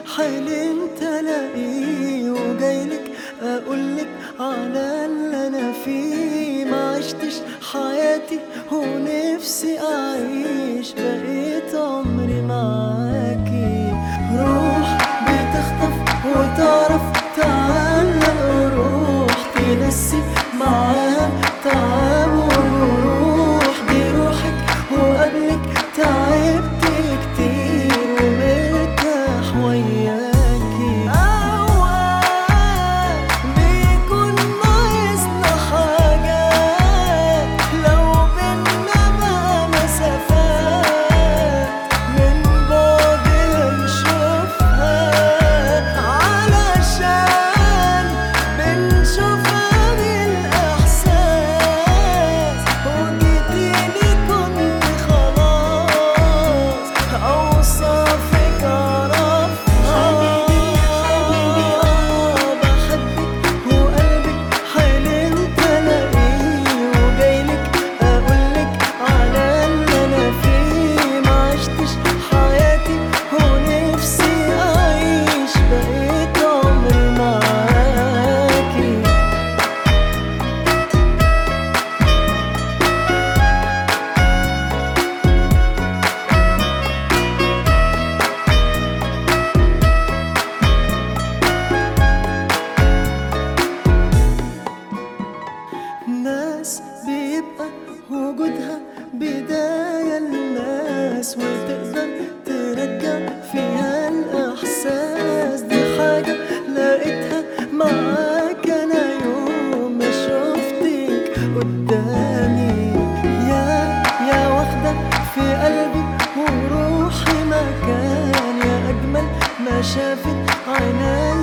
حلمت الاقيه وجايلك اقولك على اللي انا فيه ما عشتش حياتي ونفسي اعيش بقيت عمري معاكي روح بتخطف وتعرف تعلق روح تنسي معاها تعب وجروح دي روحك وقبلك تعبت كتير ومرتاح وياكي أوقات بيكون ناقصنا حاجات لو بينا بقى مسافات من بعد نشوفها علشان بنشوفها بالإحساس وجيتيلي كنت خلاص أوصافك أعرفها بحبك وقلبك حلمت ألاقيه وجايلك أقولك على اللي أنا فيه ما عشتش حياتي ونفسي أعيش بقيت عمري معاكي ناس بيبقى وجودها بداية للناس وتقدر ترجع فيها الإحساس دي حاجة لقيتها معاك أنا يوم ما شفتك قدامي يا يا واخدة في قلبي وروحي مكان يا أجمل ما شافت عيناي